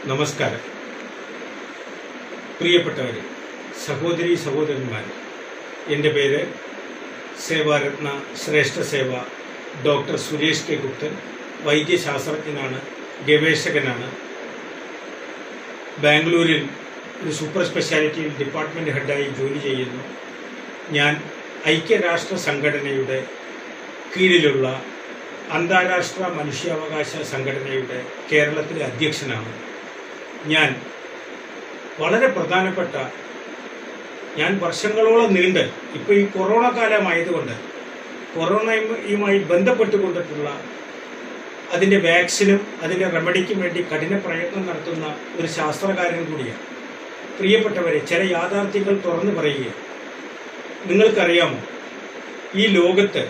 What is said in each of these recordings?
നമസ്കാരം പ്രിയപ്പെട്ടവരെ സഹോദരി സഹോദരന്മാർ എൻ്റെ പേര് സേവാരത്ന ശ്രേഷ്ഠ സേവ ഡോക്ടർ സുരേഷ് കെ ഗുപ്തൻ വൈദ്യശാസ്ത്രജ്ഞനാണ് ഗവേഷകനാണ് ബാംഗ്ലൂരിൽ ഒരു സൂപ്പർ സ്പെഷ്യാലിറ്റി ഡിപ്പാർട്ട്മെൻറ്റ് ഹെഡായി ജോലി ചെയ്യുന്നു ഞാൻ ഐക്യരാഷ്ട്ര സംഘടനയുടെ കീഴിലുള്ള അന്താരാഷ്ട്ര മനുഷ്യാവകാശ സംഘടനയുടെ കേരളത്തിലെ അധ്യക്ഷനാണ് ഞാൻ വളരെ പ്രധാനപ്പെട്ട ഞാൻ വർഷങ്ങളോളം നീണ്ട് ഇപ്പോൾ ഈ കൊറോണ കാലമായതുകൊണ്ട് കൊറോണയുമായി ബന്ധപ്പെട്ടുകൊണ്ടിട്ടുള്ള അതിൻ്റെ വാക്സിനും അതിൻ്റെ റെമഡിക്കും വേണ്ടി കഠിന പ്രയത്നം നടത്തുന്ന ഒരു ശാസ്ത്രകാരൻ കൂടിയാണ് പ്രിയപ്പെട്ടവരെ ചില യാഥാർത്ഥ്യങ്ങൾ തുറന്നു പറയുക നിങ്ങൾക്കറിയാമോ ഈ ലോകത്ത്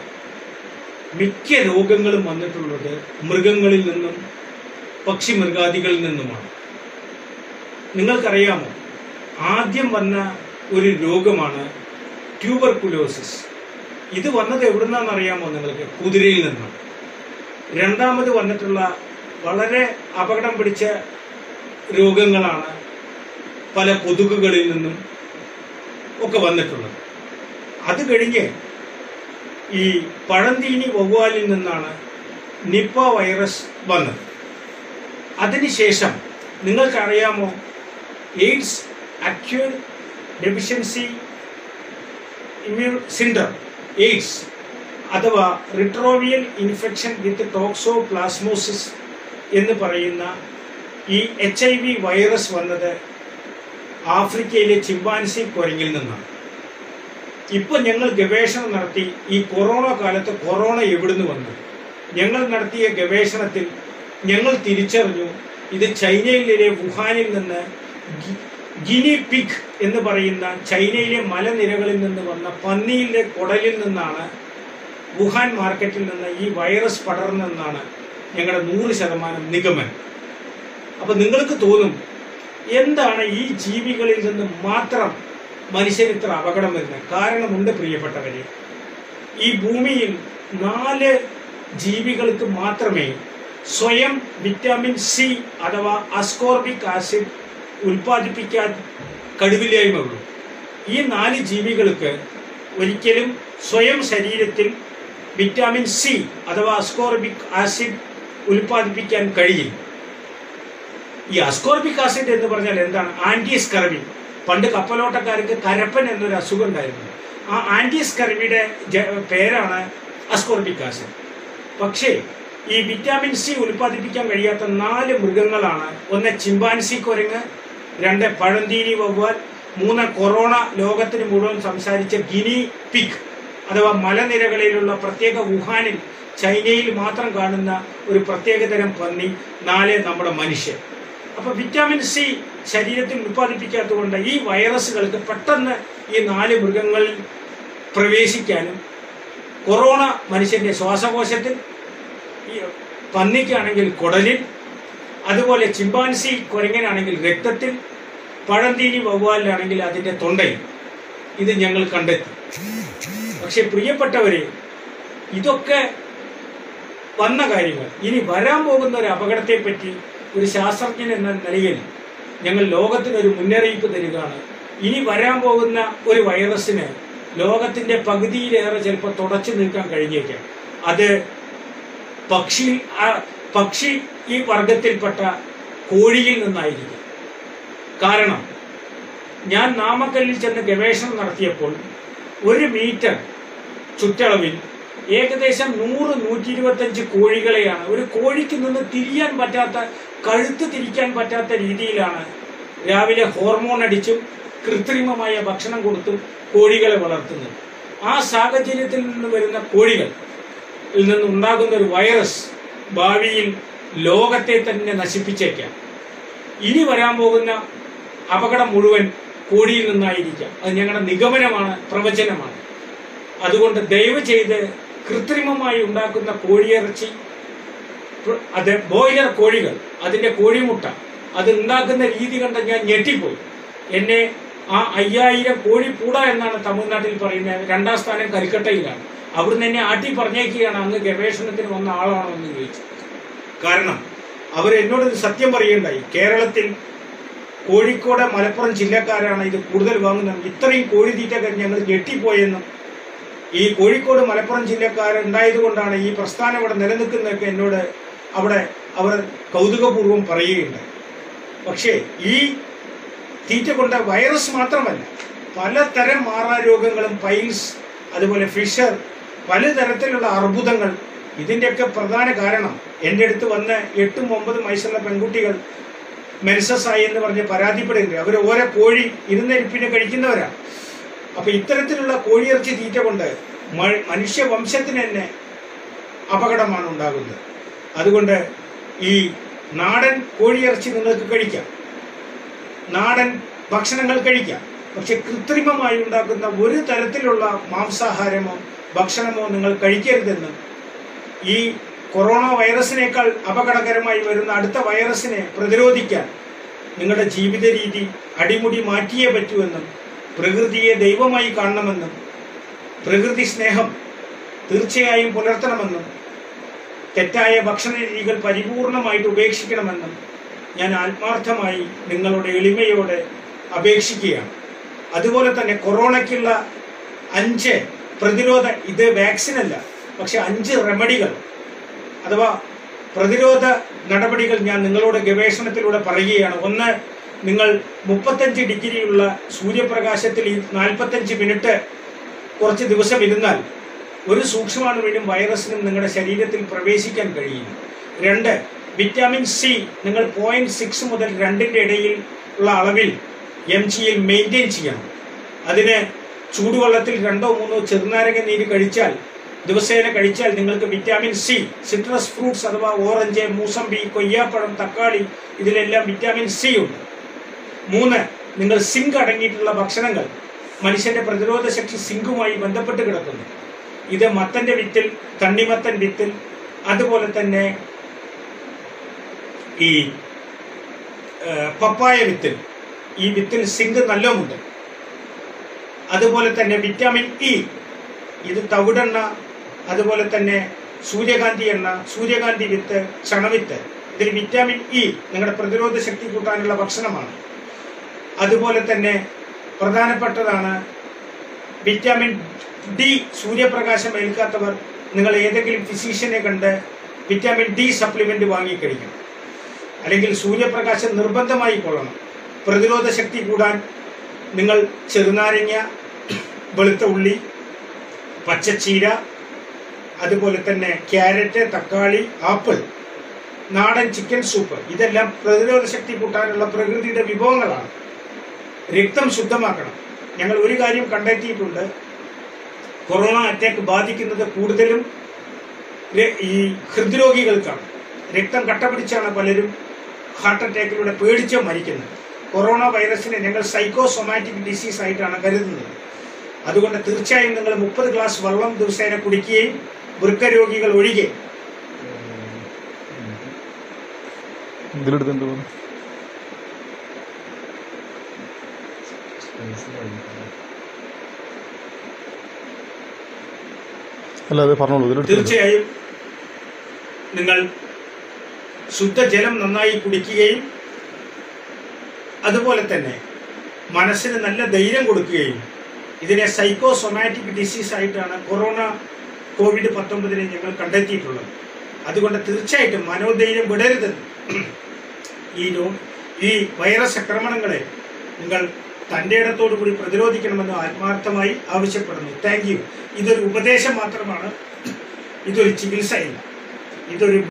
മിക്ക രോഗങ്ങളും വന്നിട്ടുള്ളത് മൃഗങ്ങളിൽ നിന്നും പക്ഷി മൃഗാദികളിൽ നിന്നുമാണ് നിങ്ങൾക്കറിയാമോ ആദ്യം വന്ന ഒരു രോഗമാണ് ട്യൂബർകുലോസിസ് ഇത് വന്നത് എവിടുന്നാന്ന് അറിയാമോ നിങ്ങൾക്ക് കുതിരയിൽ നിന്നാണ് രണ്ടാമത് വന്നിട്ടുള്ള വളരെ അപകടം പിടിച്ച രോഗങ്ങളാണ് പല കൊതുകുകളിൽ നിന്നും ഒക്കെ വന്നിട്ടുള്ളത് അത് കഴിഞ്ഞ് ഈ പഴന്തീനി വവ്വാലിൽ നിന്നാണ് നിപ്പ വൈറസ് വന്നത് അതിനുശേഷം നിങ്ങൾക്കറിയാമോ AIDS acquire deficiency immune syndrome AIDS അഥവാ റിട്രോവിയൽ ഇൻഫെക്ഷൻ വിത്ത് ടോക്സോ പ്ലാസ്മോസിസ് എന്ന് പറയുന്ന ഈ എച്ച് ഐ വി വൈറസ് വന്നത് ആഫ്രിക്കയിലെ ചിമ്പാൻസി കുരങ്ങിൽ നിന്നാണ് ഇപ്പൊ ഞങ്ങൾ ഗവേഷണം നടത്തി ഈ കൊറോണ കാലത്ത് കൊറോണ എവിടുന്ന് വന്നു ഞങ്ങൾ നടത്തിയ ഗവേഷണത്തിൽ ഞങ്ങൾ തിരിച്ചറിഞ്ഞു ഇത് ചൈനയിലെ വുഹാനിൽ നിന്ന് ഗി- ഗിനി പിഗ് എന്ന് പറയുന്ന ചൈനയിലെ മലനിരകളിൽ നിന്ന് വന്ന പന്നിയിലെ കുടലിൽ നിന്നാണ് വുഹാൻ മാർക്കറ്റിൽ നിന്ന് ഈ വൈറസ് പടർന്നെന്നാണ് ഞങ്ങളുടെ നൂറ് ശതമാനം നിഗമനം അപ്പൊ നിങ്ങൾക്ക് തോന്നും എന്താണ് ഈ ജീവികളിൽ നിന്ന് മാത്രം മനുഷ്യന് ഇത്ര അപകടം വരുന്നത് കാരണമുണ്ട് പ്രിയപ്പെട്ടവരെ ഈ ഭൂമിയിൽ നാല് ജീവികൾക്ക് മാത്രമേ സ്വയം വിറ്റാമിൻ സി അഥവാ അസ്കോർബിക് ആസിഡ് ഉൽപ്പാദിപ്പിക്കാൻ കഴിവില്ലായ്മ ഉള്ളൂ ഈ നാല് ജീവികൾക്ക് ഒരിക്കലും സ്വയം ശരീരത്തിൽ വിറ്റാമിൻ സി അഥവാ അസ്കോർബിക് ആസിഡ് ഉൽപ്പാദിപ്പിക്കാൻ കഴിയില്ല ഈ അസ്കോർബിക് ആസിഡ് എന്ന് പറഞ്ഞാൽ എന്താണ് ആന്റി സ്കർവി പണ്ട് കപ്പലോട്ടക്കാർക്ക് കരപ്പൻ എന്നൊരു അസുഖം ഉണ്ടായിരുന്നു ആ ആന്റി സ്കർവിയുടെ ജ- പേരാണ് അസ്കോർബിക് ആസിഡ് പക്ഷേ ഈ വിറ്റാമിൻ സി ഉൽപ്പാദിപ്പിക്കാൻ കഴിയാത്ത നാല് മൃഗങ്ങളാണ് ഒന്ന് ചിമ്പാൻസി കുരങ്ങ് രണ്ട് പഴന്തീനി വവ്വാൽ മൂന്ന് കൊറോണ ലോകത്തിന് മുഴുവൻ സംസാരിച്ച ഗിനി പിഗ് അഥവാ മലനിരകളിലുള്ള പ്രത്യേക വുഹാനിൽ ചൈനയിൽ മാത്രം കാണുന്ന ഒരു പ്രത്യേകതരം പന്നി നാല് നമ്മുടെ മനുഷ്യൻ അപ്പൊ വിറ്റാമിൻ സി ശരീരത്തിൽ ഉൽപ്പാദിപ്പിക്കാത്തതുകൊണ്ട് ഈ വൈറസുകൾക്ക് പെട്ടെന്ന് ഈ നാല് മൃഗങ്ങളിൽ പ്രവേശിക്കാനും കൊറോണ മനുഷ്യന്റെ ശ്വാസകോശത്തിൽ ഈ പന്നിക്കാണെങ്കിൽ കുടലിൽ അതുപോലെ ചിമ്പാൻസി കുരങ്ങനാണെങ്കിൽ രക്തത്തിൽ പഴന്തീനി വവ്വാലിലാണെങ്കിൽ അതിന്റെ തൊണ്ടയിൽ ഇത് ഞങ്ങൾ കണ്ടെത്തി പക്ഷെ പ്രിയപ്പെട്ടവരെ ഇതൊക്കെ വന്ന കാര്യങ്ങൾ ഇനി വരാൻ പോകുന്ന ഒരു അപകടത്തെ പറ്റി ഒരു ശാസ്ത്രജ്ഞൻ എന്ന നിലയിൽ ഞങ്ങൾ ലോകത്തിന് ഒരു മുന്നറിയിപ്പ് തരികയാണ് ഇനി വരാൻ പോകുന്ന ഒരു വൈറസിന് ലോകത്തിന്റെ പകുതിയിലേറെ ചിലപ്പോൾ തുടച്ചു നിൽക്കാൻ കഴിഞ്ഞേക്കാം അത് പക്ഷി ആ- പക്ഷി ഈ വർഗത്തിൽപ്പെട്ട കോഴിയിൽ നിന്നായിരിക്കും കാരണം ഞാൻ നാമക്കല്ലിൽ ചെന്ന് ഗവേഷണം നടത്തിയപ്പോൾ ഒരു മീറ്റർ ചുറ്റളവിൽ ഏകദേശം നൂറ് നൂറ്റി ഇരുപത്തഞ്ച് കോഴികളെയാണ് ഒരു കോഴിക്ക് നിന്ന് തിരിയാൻ പറ്റാത്ത കഴുത്ത് തിരിക്കാൻ പറ്റാത്ത രീതിയിലാണ് രാവിലെ ഹോർമോൺ അടിച്ചും കൃത്രിമമായ ഭക്ഷണം കൊടുത്തും കോഴികളെ വളർത്തുന്നത് ആ സാഹചര്യത്തിൽ നിന്ന് വരുന്ന കോഴികൾ ിൽ നിന്നുണ്ടാകുന്ന ഒരു വൈറസ് ഭാവിയിൽ ലോകത്തെ തന്നെ നശിപ്പിച്ചേക്കാം ഇനി വരാൻ പോകുന്ന അപകടം മുഴുവൻ കോടിയിൽ നിന്നായിരിക്കാം അത് ഞങ്ങളുടെ നിഗമനമാണ് പ്രവചനമാണ് അതുകൊണ്ട് ദയവ് ചെയ്ത് കൃത്രിമമായി ഉണ്ടാക്കുന്ന കോഴിയിറച്ചി പ്ര- അത് ബോയിലർ കോഴികൾ അതിന്റെ കോഴിമുട്ട അത് ഉണ്ടാക്കുന്ന രീതി കണ്ട് ഞാൻ ഞെട്ടിപ്പോയി എന്നെ ആ അയ്യായിരം കോഴിപ്പൂട എന്നാണ് തമിഴ്നാട്ടിൽ പറയുന്നത് രണ്ടാം സ്ഥാനം കൽക്കട്ടയിലാണ് അവിടുന്ന് എന്നെ ആട്ടി പറഞ്ഞേക്കുകയാണ് അങ്ങ് ഗവേഷണത്തിന് വന്ന ആളാണോ എന്ന് ചോദിച്ചു കാരണം അവർ എന്നോട് ഒരു സത്യം പറയുകയുണ്ടായി കേരളത്തിൽ കോഴിക്കോട് മലപ്പുറം ജില്ലക്കാരാണ് ഇത് കൂടുതൽ വാങ്ങുന്നത് ഇത്രയും കോഴിത്തീറ്റ കഴിഞ്ഞ് ഞങ്ങൾ ഞെട്ടിപ്പോയെന്നും ഈ കോഴിക്കോട് മലപ്പുറം ജില്ലക്കാരുണ്ടായത് കൊണ്ടാണ് ഈ പ്രസ്ഥാനം ഇവിടെ നിലനിൽക്കുന്നതൊക്കെ എന്നോട് അവിടെ അവർ കൗതുകപൂർവ്വം പറയുകയുണ്ടായി പക്ഷേ ഈ തീറ്റ കൊണ്ട് വൈറസ് മാത്രമല്ല പലതരം മാറാരോഗങ്ങളും പൈൽസ് അതുപോലെ ഫിഷർ പലതരത്തിലുള്ള അർബുദങ്ങൾ ഇതിൻ്റെയൊക്കെ പ്രധാന കാരണം എൻ്റെ അടുത്ത് വന്ന് എട്ടും ഒമ്പതും വയസ്സുള്ള പെൺകുട്ടികൾ മെൻസസ് ആയി എന്ന് പറഞ്ഞ് പരാതിപ്പെടുന്നുണ്ട് അവർ ഓരോ കോഴി ഇരുന്നിരിപ്പിന് കഴിക്കുന്നവരാണ് അപ്പൊ ഇത്തരത്തിലുള്ള കോഴിയിറച്ചി തീറ്റ കൊണ്ട് മ- മനുഷ്യവംശത്തിന് തന്നെ അപകടമാണ് ഉണ്ടാകുന്നത് അതുകൊണ്ട് ഈ നാടൻ കോഴിയിറച്ചി നിങ്ങൾക്ക് കഴിക്കാം നാടൻ ഭക്ഷണങ്ങൾ കഴിക്കാം പക്ഷെ കൃത്രിമമായി ഉണ്ടാക്കുന്ന ഒരു തരത്തിലുള്ള മാംസാഹാരമോ ഭക്ഷണമോ നിങ്ങൾ കഴിക്കരുതെന്നും ഈ കൊറോണ വൈറസിനേക്കാൾ അപകടകരമായി വരുന്ന അടുത്ത വൈറസിനെ പ്രതിരോധിക്കാൻ നിങ്ങളുടെ ജീവിത രീതി അടിമുടി മാറ്റിയേ പറ്റൂവെന്നും പ്രകൃതിയെ ദൈവമായി കാണണമെന്നും പ്രകൃതി സ്നേഹം തീർച്ചയായും പുലർത്തണമെന്നും തെറ്റായ ഭക്ഷണ രീതികൾ പരിപൂർണമായിട്ട് ഉപേക്ഷിക്കണമെന്നും ഞാൻ ആത്മാർത്ഥമായി നിങ്ങളുടെ എളിമയോടെ അപേക്ഷിക്കുകയാണ് അതുപോലെ തന്നെ കൊറോണയ്ക്കുള്ള അഞ്ച് പ്രതിരോധ ഇത് വാക്സിനല്ല പക്ഷെ അഞ്ച് റെമഡികൾ അഥവാ പ്രതിരോധ നടപടികൾ ഞാൻ നിങ്ങളോട് ഗവേഷണത്തിലൂടെ പറയുകയാണ് ഒന്ന് നിങ്ങൾ മുപ്പത്തഞ്ച് ഡിഗ്രിയുള്ള സൂര്യപ്രകാശത്തിൽ ഈ നാൽപ്പത്തഞ്ച് മിനിറ്റ് കുറച്ച് ദിവസം ഇരുന്നാൽ ഒരു സൂക്ഷ്മാണുവിനും വൈറസിനും നിങ്ങളുടെ ശരീരത്തിൽ പ്രവേശിക്കാൻ കഴിയില്ല രണ്ട് വിറ്റാമിൻ സി നിങ്ങൾ പോയിന്റ് സിക്സ് മുതൽ രണ്ടിൻ്റെ ഇടയിൽ ഉള്ള അളവിൽ എം ജിയിൽ മെയിൻറ്റെയിൻ ചെയ്യണം അതിന് ചൂടുവെള്ളത്തിൽ രണ്ടോ മൂന്നോ ചെറുനാരങ്ങ നീര് കഴിച്ചാൽ ദിവസേന കഴിച്ചാൽ നിങ്ങൾക്ക് വിറ്റാമിൻ സി സിട്രസ് ഫ്രൂട്ട്സ് അഥവാ ഓറഞ്ച് മൂസമ്പി കൊയ്യാപ്പഴം തക്കാളി ഇതിലെല്ലാം വിറ്റാമിൻ സി ഉണ്ട് മൂന്ന് നിങ്ങൾ സിങ്ക് അടങ്ങിയിട്ടുള്ള ഭക്ഷണങ്ങൾ മനുഷ്യന്റെ പ്രതിരോധ ശക്തി സിങ്കുമായി ബന്ധപ്പെട്ട് കിടക്കുന്നു ഇത് മത്തന്റെ വിത്തിൽ തണ്ണിമത്തൻ വിത്തിൽ അതുപോലെ തന്നെ ഈ ആ, പപ്പായ വിത്തിൽ ഈ വിത്തിൽ സിങ്ക് നല്ലമുണ്ട് അതുപോലെ തന്നെ വിറ്റാമിൻ ഇ ഇത് തവിടെണ്ണ അതുപോലെ തന്നെ സൂര്യകാന്തി എണ്ണ സൂര്യകാന്തി വിത്ത് ചണവിത്ത് ഇതിൽ വിറ്റാമിൻ ഇ നിങ്ങളുടെ പ്രതിരോധ ശക്തി കൂട്ടാനുള്ള ഭക്ഷണമാണ് അതുപോലെ തന്നെ പ്രധാനപ്പെട്ടതാണ് വിറ്റാമിൻ ഡി സൂര്യപ്രകാശം ഏൽക്കാത്തവർ നിങ്ങൾ ഏതെങ്കിലും ഫിസീഷ്യനെ കണ്ട് വിറ്റാമിൻ ഡി സപ്ലിമെന്റ് വാങ്ങിക്കഴിക്കണം അല്ലെങ്കിൽ സൂര്യപ്രകാശം നിർബന്ധമായി കൊള്ളണം പ്രതിരോധ ശക്തി കൂടാൻ നിങ്ങൾ ചെറുനാരങ്ങ വെളുത്ത ഉള്ളി പച്ചച്ചീര അതുപോലെ തന്നെ ക്യാരറ്റ് തക്കാളി ആപ്പിൾ നാടൻ ചിക്കൻ സൂപ്പ് ഇതെല്ലാം പ്രതിരോധ ശക്തി കൂട്ടാനുള്ള പ്രകൃതിയുടെ വിഭവങ്ങളാണ് രക്തം ശുദ്ധമാക്കണം ഞങ്ങൾ ഒരു കാര്യം കണ്ടെത്തിയിട്ടുണ്ട് കൊറോണ അറ്റാക്ക് ബാധിക്കുന്നത് കൂടുതലും ര- ഈ ഹൃദ്രോഗികൾക്കാണ് രക്തം കട്ട പിടിച്ചാണ് പലരും ഹാർട്ട് അറ്റാക്കിലൂടെ പേടിച്ച് മരിക്കുന്നത് കൊറോണ വൈറസിനെ ഞങ്ങൾ സൈക്കോസൊമാറ്റിക് ഡിസീസ് ആയിട്ടാണ് കരുതുന്നത് അതുകൊണ്ട് തീർച്ചയായും നിങ്ങൾ മുപ്പത് ഗ്ലാസ് വെള്ളം ദിവസേന കുടിക്കുകയും വൃക്ക രോഗികൾ ഒഴികെ ഇതിലെടുത്ത് എന്ത് പോകുന്നു അല്ല അത് പറഞ്ഞോളൂ ഇതിലെടുത്ത് തീർച്ചയായും നിങ്ങൾ ശുദ്ധജലം നന്നായി കുടിക്കുകയും അതുപോലെ തന്നെ മനസ്സിന് നല്ല ധൈര്യം കൊടുക്കുകയും ഇതിനെ സൈക്കോസൊമാറ്റിക് ഡിസീസ് ആയിട്ടാണ് കൊറോണ കോവിഡ് പത്തൊമ്പതിനെ ഞങ്ങൾ കണ്ടെത്തിയിട്ടുള്ളത് അതുകൊണ്ട് തീർച്ചയായിട്ടും മനോധൈര്യം വിടരുത് ഈ രോ- ഈ വൈറസ് ആക്രമണങ്ങളെ നിങ്ങൾ തൻ്റെ ഇടത്തോടു കൂടി പ്രതിരോധിക്കണമെന്ന് ആത്മാർത്ഥമായി ആവശ്യപ്പെടുന്നു താങ്ക് യു ഇതൊരു ഉപദേശം മാത്രമാണ് ഇതൊരു ചികിത്സയില്ല ഇതൊരു